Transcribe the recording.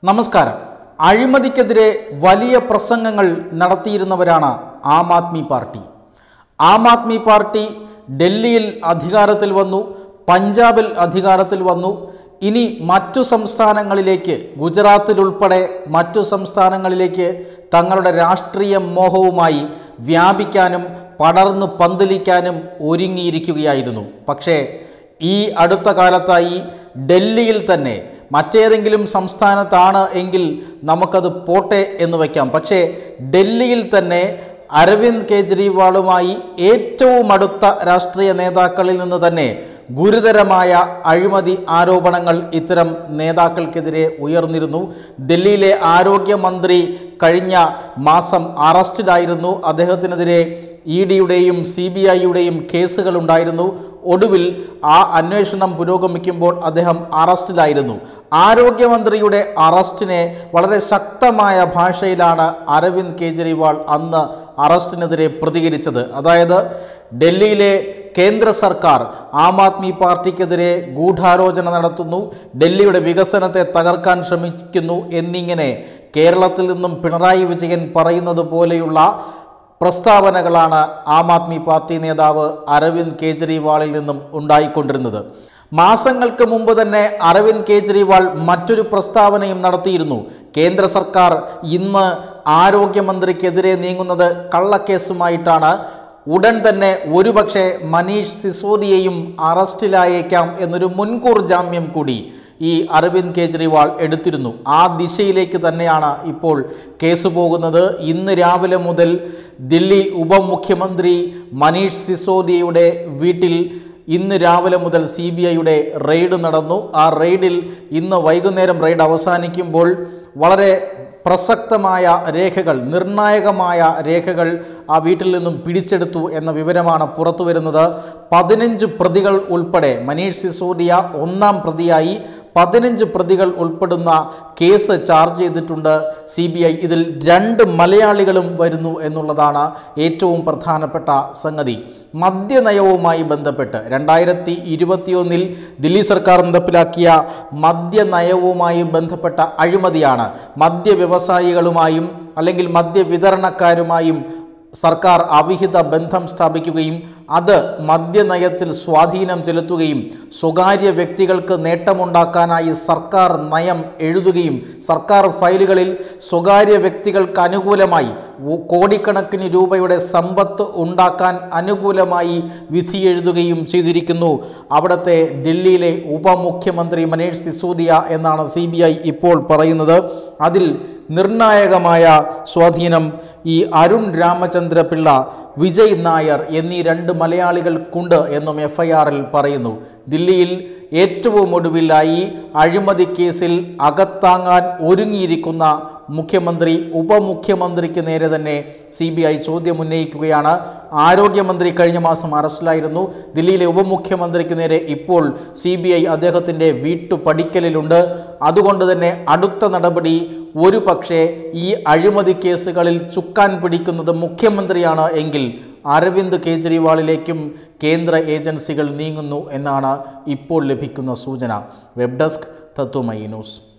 നമസ്കാരം അഴിമതിക്കെതിരെ വലിയ പ്രസംഗങ്ങൾ നടത്തിയിരുന്നവരാണ് ആം ആദ്മി പാർട്ടി ആം ആദ്മി പാർട്ടി ഡൽഹിയിൽ അധികാരത്തിൽ വന്നു പഞ്ചാബിൽ അധികാരത്തിൽ വന്നു ഇനി മറ്റു സംസ്ഥാനങ്ങളിലേക്ക് ഗുജറാത്തിലുൾപ്പെടെ മറ്റു സംസ്ഥാനങ്ങളിലേക്ക് തങ്ങളുടെ രാഷ്ട്രീയ മോഹവുമായി വ്യാപിക്കാനും പടർന്നു പന്തലിക്കാനും ഒരുങ്ങിയിരിക്കുകയായിരുന്നു പക്ഷേ ഈ അടുത്ത കാലത്തായി ഡൽഹിയിൽ തന്നെ മറ്റേതെങ്കിലും സംസ്ഥാനത്താണ് എങ്കിൽ നമുക്കത് പോട്ടെ എന്ന് വയ്ക്കാം പക്ഷേ ഡൽഹിയിൽ തന്നെ അരവിന്ദ് കെജ്രിവാളുമായി ഏറ്റവും അടുത്ത രാഷ്ട്രീയ നേതാക്കളിൽ നിന്ന് തന്നെ ഗുരുതരമായ അഴിമതി ആരോപണങ്ങൾ ഇത്തരം നേതാക്കൾക്കെതിരെ ഉയർന്നിരുന്നു ഡൽഹിയിലെ ആരോഗ്യമന്ത്രി കഴിഞ്ഞ മാസം അറസ്റ്റിലായിരുന്നു അദ്ദേഹത്തിനെതിരെ ഇ ഡിയുടെയും സി ബി ഐയുടെയും കേസുകളുണ്ടായിരുന്നു ഒടുവിൽ ആ അന്വേഷണം പുരോഗമിക്കുമ്പോൾ അദ്ദേഹം അറസ്റ്റിലായിരുന്നു ആരോഗ്യമന്ത്രിയുടെ അറസ്റ്റിനെ വളരെ ശക്തമായ ഭാഷയിലാണ് അരവിന്ദ് കെജ്രിവാൾ അന്ന് അറസ്റ്റിനെതിരെ പ്രതികരിച്ചത് അതായത് ഡൽഹിയിലെ കേന്ദ്ര സർക്കാർ ആം ആദ്മി പാർട്ടിക്കെതിരെ ഗൂഢാലോചന നടത്തുന്നു ഡൽഹിയുടെ വികസനത്തെ തകർക്കാൻ ശ്രമിക്കുന്നു എന്നിങ്ങനെ കേരളത്തിൽ നിന്നും പിണറായി വിജയൻ പറയുന്നത് പോലെയുള്ള പ്രസ്താവനകളാണ് ആം ആദ്മി പാർട്ടി നേതാവ് അരവിന്ദ് കെജ്രിവാളിൽ നിന്നും ഉണ്ടായിക്കൊണ്ടിരുന്നത് മാസങ്ങൾക്ക് മുമ്പ് തന്നെ അരവിന്ദ് കെജ്രിവാൾ മറ്റൊരു പ്രസ്താവനയും നടത്തിയിരുന്നു കേന്ദ്ര സർക്കാർ ഇന്ന് ആരോഗ്യമന്ത്രിക്കെതിരെ നീങ്ങുന്നത് കള്ളക്കേസുമായിട്ടാണ് ഉടൻ തന്നെ ഒരുപക്ഷെ മനീഷ് സിസോദിയെയും അറസ്റ്റിലായേക്കാം എന്നൊരു മുൻകൂർ ജാമ്യം കൂടി ഈ അരവിന്ദ് കെജ്രിവാൾ എടുത്തിരുന്നു ആ ദിശയിലേക്ക് തന്നെയാണ് ഇപ്പോൾ കേസ് പോകുന്നത് ഇന്ന് രാവിലെ മുതൽ ദില്ലി ഉപമുഖ്യമന്ത്രി മനീഷ് സിസോദിയയുടെ വീട്ടിൽ ഇന്ന് രാവിലെ മുതൽ സി ബി ഐയുടെ റെയ്ഡ് നടന്നു ആ റെയ്ഡിൽ ഇന്ന് വൈകുന്നേരം റെയ്ഡ് അവസാനിക്കുമ്പോൾ വളരെ പ്രസക്തമായ രേഖകൾ നിർണായകമായ രേഖകൾ ആ വീട്ടിൽ നിന്നും പിടിച്ചെടുത്തു എന്ന വിവരമാണ് പുറത്തു വരുന്നത് പതിനഞ്ച് പ്രതികൾ ഉൾപ്പെടെ മനീഷ് സിസോദിയ ഒന്നാം പ്രതിയായി പതിനഞ്ച് പ്രതികൾ ഉൾപ്പെടുന്ന കേസ് ചാർജ് ചെയ്തിട്ടുണ്ട് സി ബി ഐ ഇതിൽ രണ്ട് മലയാളികളും വരുന്നു എന്നുള്ളതാണ് ഏറ്റവും പ്രധാനപ്പെട്ട സംഗതി മദ്യനയവുമായി ബന്ധപ്പെട്ട് രണ്ടായിരത്തി ഇരുപത്തിയൊന്നിൽ ദില്ലി സർക്കാർ നടപ്പിലാക്കിയ മദ്യനയവുമായി ബന്ധപ്പെട്ട അഴിമതിയാണ് മദ്യ വ്യവസായികളുമായും അല്ലെങ്കിൽ മദ്യവിതരണക്കാരുമായും സർക്കാർ അവിഹിത ബന്ധം സ്ഥാപിക്കുകയും അത് മദ്യനയത്തിൽ സ്വാധീനം ചെലുത്തുകയും സ്വകാര്യ വ്യക്തികൾക്ക് നേട്ടമുണ്ടാക്കാനായി സർക്കാർ നയം എഴുതുകയും സർക്കാർ ഫയലുകളിൽ സ്വകാര്യ വ്യക്തികൾക്ക് അനുകൂലമായി ഉ- കോടിക്കണക്കിന് രൂപയുടെ സമ്പത്ത് ഉണ്ടാക്കാൻ അനുകൂലമായി വിധി എഴുതുകയും ചെയ്തിരിക്കുന്നു അവിടുത്തെ ദില്ലിയിലെ ഉപമുഖ്യമന്ത്രി മനീഷ് സിസോദിയ എന്നാണ് സി ഇപ്പോൾ പറയുന്നത് അതിൽ നിർണായകമായ സ്വാധീനം ഈ അരുൺ രാമചന്ദ്ര പിള്ള വിജയ് നായർ എന്നീ രണ്ട് മലയാളികൾക്കുണ്ട് എന്നും എഫ് ഐ ആറിൽ പറയുന്നു ദില്ലിയിൽ ഏറ്റവും ഒടുവിലായി അഴിമതി കേസിൽ അകത്താങ്ങാൻ ഒരുങ്ങിയിരിക്കുന്ന മുഖ്യമന്ത്രി ഉപമുഖ്യമന്ത്രിക്ക് നേരെ തന്നെ സി ബി ഐ ചോദ്യം ഉന്നയിക്കുകയാണ് ആരോഗ്യമന്ത്രി കഴിഞ്ഞ മാസം അറസ്റ്റിലായിരുന്നു ദില്ലിയിലെ ഉപമുഖ്യമന്ത്രിക്ക് നേരെ ഇപ്പോൾ സി ബി ഐ അദ്ദേഹത്തിൻ്റെ വീട്ടുപടിക്കലിലുണ്ട് അതുകൊണ്ട് തന്നെ അടുത്ത നടപടി ഒരു പക്ഷേ ഈ അഴിമതി കേസുകളിൽ ചുക്കാൻ പിടിക്കുന്നത് മുഖ്യമന്ത്രിയാണ് എങ്കിൽ അരവിന്ദ് കെജ്രിവാളിലേക്കും കേന്ദ്ര ഏജൻസികൾ നീങ്ങുന്നു എന്നാണ് ഇപ്പോൾ ലഭിക്കുന്ന സൂചന വെബ് ഡെസ്ക് തത്വമയി ന്യൂസ്